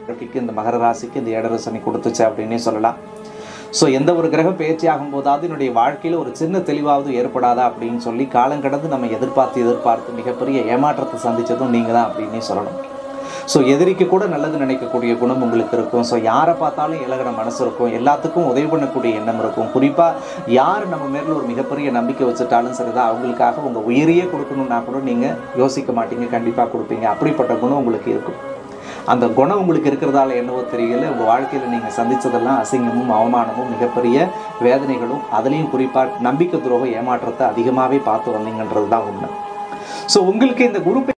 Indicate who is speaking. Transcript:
Speaker 1: வாழ்க்கைக்கு இந்த மகர ராசிக்கு இந்த ஏழரை சனி கொடுத்துச்சு அப்படின்னே சொல்லலாம் ஸோ எந்த ஒரு கிரகம் பயிற்சி ஆகும்போதாவது என்னுடைய வாழ்க்கையில் ஒரு சின்ன தெளிவாவது ஏற்படாதா அப்படின்னு சொல்லி காலம் கடந்து நம்ம எதிர்பார்த்து எதிர்பார்த்து மிகப்பெரிய ஏமாற்றத்தை சந்திச்சதும் நீங்கள் தான் அப்படின்னே சொல்லணும் ஸோ எதிரிக்கு கூட நல்லது நினைக்கக்கூடிய குணம் உங்களுக்கு இருக்கும் ஸோ யாரை பார்த்தாலும் இலகிற மனசு இருக்கும் எல்லாத்துக்கும் உதவி பண்ணக்கூடிய எண்ணம் இருக்கும் குறிப்பாக யார் நம்ம மேல ஒரு மிகப்பெரிய நம்பிக்கை வச்சுட்டாலும் சரிதான் அவங்களுக்காக உங்கள் உயிரையே கொடுக்கணும்னா கூட நீங்கள் யோசிக்க மாட்டீங்க கண்டிப்பாக கொடுப்பீங்க அப்படிப்பட்ட குணம் உங்களுக்கு இருக்கும் அந்த குணம் உங்களுக்கு இருக்கிறதால என்னவோ தெரியல உங்கள் வாழ்க்கையில் நீங்கள் சந்தித்ததெல்லாம் அசிங்கமும் அவமானமும் மிகப்பெரிய வேதனைகளும் அதுலேயும் குறிப்பாக நம்பிக்கை துரோகம் ஏமாற்றத்தை அதிகமாகவே பார்த்து வந்தீங்கன்றது தான் உண்மை ஸோ உங்களுக்கு இந்த குரு